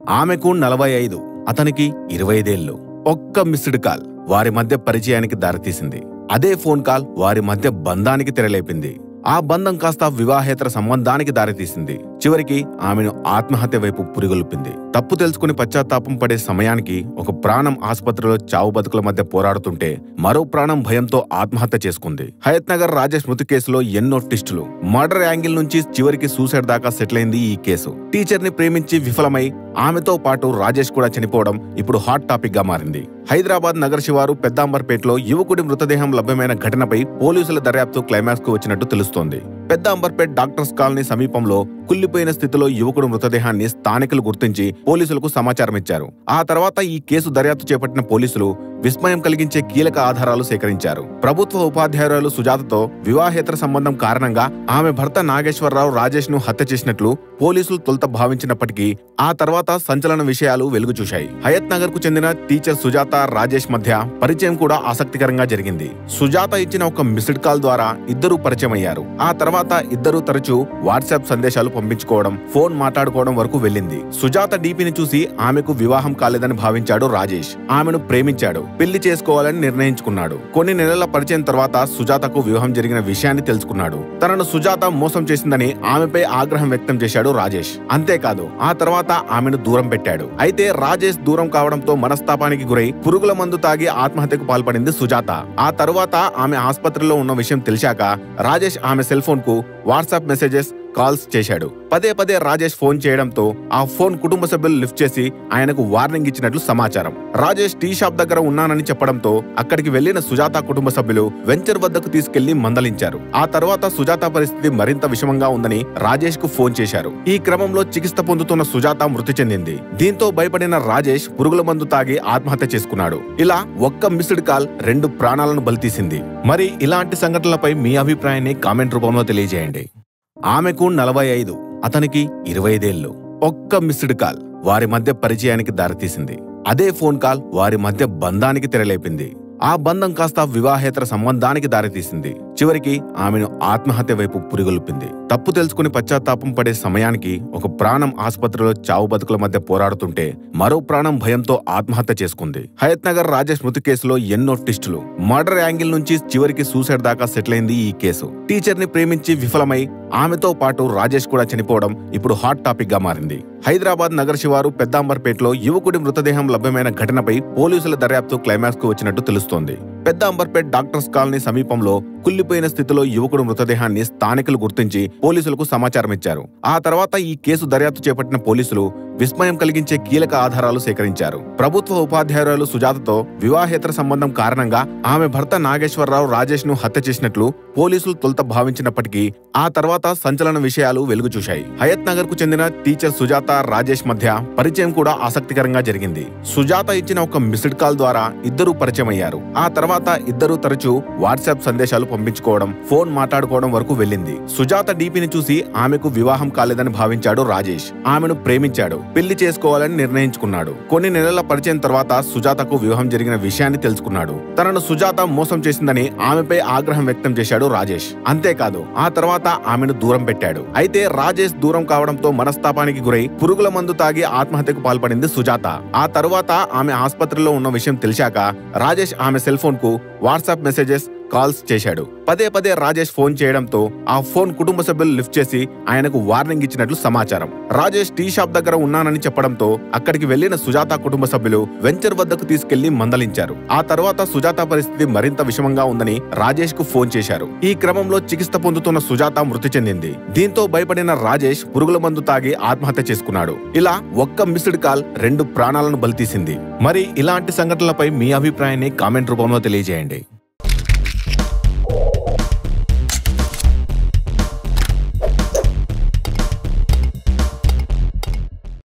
ఆమెకు నలభై ఐదు అతనికి ఇరవై ఐదేళ్లు ఒక్క మిస్డ్ కాల్ వారి మధ్య పరిచయానికి దారితీసింది అదే ఫోన్ కాల్ వారి మధ్య బంధానికి తెరలేపింది ఆ బంధం కాస్త వివాహేతర సంబంధానికి దారితీసింది చివరికి ఆమెను ఆత్మహత్య వైపు పురిగొల్పింది తప్పు తెలుసుకుని పశ్చాత్తాపం పడే సమయానికి ఒక ప్రాణం ఆసుపత్రిలో చావు బతుకుల మధ్య పోరాడుతుంటే మరో ప్రాణం భయంతో ఆత్మహత్య చేసుకుంది హయత్ నగర్ రాజేష్ మృతి కేసులో ఎన్నో ట్విస్టులు మర్డర్ యాంగిల్ నుంచి చివరికి సూసైడ్ దాకా సెటిల్ అయింది ఈ కేసు టీచర్ ని ప్రేమించి విఫలమై ఆమెతో పాటు రాజేష్ కూడా చనిపోవడం ఇప్పుడు హాట్ టాపిక్ గా మారింది హైదరాబాద్ నగర శివారు పెద్దాంబర్పేటలో యువకుడి మృతదేహం లభ్యమైన ఘటనపై పోలీసుల దర్యాప్తు క్లైమాక్స్ కు వచ్చినట్టు తెలుస్తోంది పెద్ద అంబర్పేట్ డాక్టర్స్ కాలనీ సమీపంలో కుళ్లిపోయిన స్థితిలో యువకుడు మృతదేహాన్ని స్థానికులు గుర్తించి పోలీసులకు సమాచారం ఇచ్చారు ఆ తర్వాత ఈ కేసు దర్యాప్తు చేపట్టిన పోలీసులు విస్మయం కలిగించే కీలక ఆధారాలు సేకరించారు ప్రభుత్వ ఉపాధ్యాయురాలు సుజాతతో వివాహేతర సంబంధం కారణంగా ఆమె భర్త నాగేశ్వరరావు రాజేష్ ను హత్య చేసినట్లు పోలీసులు తొలుత భావించినప్పటికీ ఆ తర్వాత సంచలన విషయాలు వెలుగు చూశాయి హయత్ నగర్ కు చెందిన టీచర్ సుజాత రాజేష్ మధ్య పరిచయం కూడా ఆసక్తికరంగా జరిగింది సుజాత ఇచ్చిన ఒక మిస్డ్ కాల్ ద్వారా ఇద్దరూ పరిచయం అయ్యారు ఆ తర్వాత ఇద్దరూ తరచూ వాట్సాప్ సందేశాలు పంపించుకోవడం ఫోన్ మాట్లాడుకోవడం వరకు వెళ్ళింది సుజాత డీపీని చూసి ఆమెకు వివాహం కాలేదని భావించాడు రాజేష్ ఆమెను ప్రేమించాడు పెళ్లి చేసుకోవాలని నిర్ణయించుకున్నాడు కొన్ని నెలల పరిచయం తర్వాత సుజాతకు వివాహం జరిగిన విషయాన్ని తెలుసుకున్నాడు తనను సుజాత మోసం చేసిందని ఆమెపై ఆగ్రహం వ్యక్తం చేశాడు రాజేష్ అంతేకాదు ఆ తర్వాత ఆమెను దూరం పెట్టాడు అయితే రాజేష్ దూరం కావడంతో మనస్తాపానికి గురై పురుగుల మందు తాగి ఆత్మహత్యకు పాల్పడింది సుజాత ఆ తరువాత ఆమె ఆసుపత్రిలో ఉన్న విషయం తెలిసాక రాజేష్ ఆమె సెల్ ఫోన్ కు వాట్సాప్ మెసేజెస్ కాల్స్ చేశాడు పదే పదే రాజేష్ ఫోన్ చేయడంతో ఆ ఫోన్ కుటుంబ సభ్యులు లిఫ్ట్ చేసి ఆయనకు వార్నింగ్ ఇచ్చినట్లు సమాచారం రాజేష్ టీ షాప్ దగ్గర ఉన్నానని చెప్పడంతో అక్కడికి వెళ్లిన సుజాత కుటుంబ సభ్యులు వెంచర్ వద్దకు తీసుకెళ్లి మందలించారు ఆ తర్వాత సుజాత పరిస్థితి మరింత విషమంగా ఉందని రాజేష్ కు ఫోన్ చేశారు ఈ క్రమంలో చికిత్స పొందుతున్న సుజాత మృతి చెందింది దీంతో భయపడిన రాజేష్ పురుగుల మందు తాగి ఆత్మహత్య చేసుకున్నాడు ఇలా ఒక్క మిస్డ్ కాల్ రెండు ప్రాణాలను బలితీసింది మరి ఇలాంటి సంఘటనలపై మీ అభిప్రాయాన్ని కామెంట్ రూపంలో తెలియజేయండి ఆమెకు నలభై ఐదు అతనికి ఇరవై ఐదేళ్లు ఒక్క మిస్డ్ కాల్ వారి మధ్య పరిచయానికి దారితీసింది అదే ఫోన్ కాల్ వారి మధ్య బంధానికి తెరలేపింది ఆ బంధం కాస్త వివాహేతర సంబంధానికి దారితీసింది చివరికి ఆమెను ఆత్మహత్య వైపు పురిగొల్పింది తప్పు తెలుసుకుని పశ్చాత్తాపం పడే సమయానికి ఒక ప్రాణం ఆసుపత్రిలో చావు బతుకుల మధ్య పోరాడుతుంటే మరో ప్రాణం భయంతో ఆత్మహత్య చేసుకుంది హయత్ నగర్ రాజేష్ మృతి కేసులో ఎన్నో ట్విస్టులు మర్డర్ యాంగిల్ నుంచి చివరికి సూసైడ్ దాకా సెటిల్ అయింది ఈ కేసు టీచర్ ని ప్రేమించి విఫలమై ఆమెతో పాటు రాజేష్ కూడా చనిపోవడం ఇప్పుడు హాట్ టాపిక్ గా మారింది హైదరాబాద్ నగర శివారు పెద్దాంబర్పేటలో యువకుడి మృతదేహం లభ్యమైన ఘటనపై పోలీసుల దర్యాప్తు క్లైమాక్స్ కు వచ్చినట్టు తెలుస్తోంది పెద్ద అంబర్పేట్ డాక్టర్స్ కాలనీ సమీపంలో కుళ్లిపోయిన స్థితిలో యువకుడు మృతదేహాన్ని స్థానికులు గుర్తించి పోలీసులకు సమాచారం ఇచ్చారు ఆ తర్వాత ఈ కేసు దర్యాప్తు చేపట్టిన పోలీసులు విస్మయం కలిగించే కీలక ఆధారాలు సేకరించారు ప్రభుత్వ ఉపాధ్యాయురాలు సుజాతతో వివాహేతర సంబంధం కారణంగా ఆమె భర్త నాగేశ్వరరావు రాజేష్ ను హత్య చేసినట్లు పోలీసులు తొలుత భావించినప్పటికీ ఆ తర్వాత సంచలన విషయాలు వెలుగు చూశాయి హయత్ నగర్ కు చెందిన టీచర్ సుజాత రాజేష్ మధ్య పరిచయం కూడా ఆసక్తికరంగా జరిగింది సుజాత ఇచ్చిన ఒక మిస్డ్ కాల్ ద్వారా ఇద్దరూ పరిచయం అయ్యారు ఆ తర్వాత ఇద్దరూ తరచూ వాట్సాప్ సందేశాలు పంపించుకోవడం ఫోన్ మాట్లాడుకోవడం వరకు వెళ్ళింది సుజాత డీపీని చూసి ఆమెకు వివాహం కాలేదని భావించాడు రాజేష్ ఆమెను ప్రేమించాడు పెళ్లి చేసుకోవాలని నిర్ణయించుకున్నాడు కొన్ని నెలల పరిచయం తర్వాత సుజాతకు వివాహం జరిగిన విషయాన్ని తెలుసుకున్నాడు తనను సుజాత మోసం చేసిందని ఆమెపై ఆగ్రహం వ్యక్తం చేశాడు రాజేష్ అంతేకాదు ఆ తర్వాత ఆమెను దూరం పెట్టాడు అయితే రాజేష్ దూరం కావడంతో మనస్తాపానికి గురై పురుగుల మందు తాగి ఆత్మహత్యకు పాల్పడింది సుజాత ఆ తరువాత ఆమె ఆసుపత్రిలో ఉన్న విషయం తెలిసాక రాజేష్ ఆమె సెల్ ఫోన్ కు వాట్సాప్ మెసేజెస్ కాల్స్ చేశాడు పదే పదే రాజేష్ ఫోన్ చేయడంతో ఆ ఫోన్ కుటుంబ సభ్యులు లిఫ్ట్ చేసి ఆయనకు వార్నింగ్ ఇచ్చినట్లు సమాచారం రాజేష్ టీ షాప్ దగ్గర ఉన్నానని చెప్పడంతో అక్కడికి వెళ్లిన సుజాత కుటుంబ సభ్యులు వెంచర్ వద్దకు తీసుకెళ్లి మందలించారు ఆ తర్వాత సుజాత పరిస్థితి మరింత విషమంగా ఉందని రాజేష్ కు ఫోన్ చేశారు ఈ క్రమంలో చికిత్స పొందుతున్న సుజాత మృతి చెందింది దీంతో భయపడిన రాజేష్ పురుగుల మందు తాగి ఆత్మహత్య చేసుకున్నాడు ఇలా ఒక్క మిస్డ్ కాల్ రెండు ప్రాణాలను బలితీసింది మరి ఇలాంటి సంఘటనలపై మీ అభిప్రాయాన్ని కామెంట్ రూపంలో తెలియజేయండి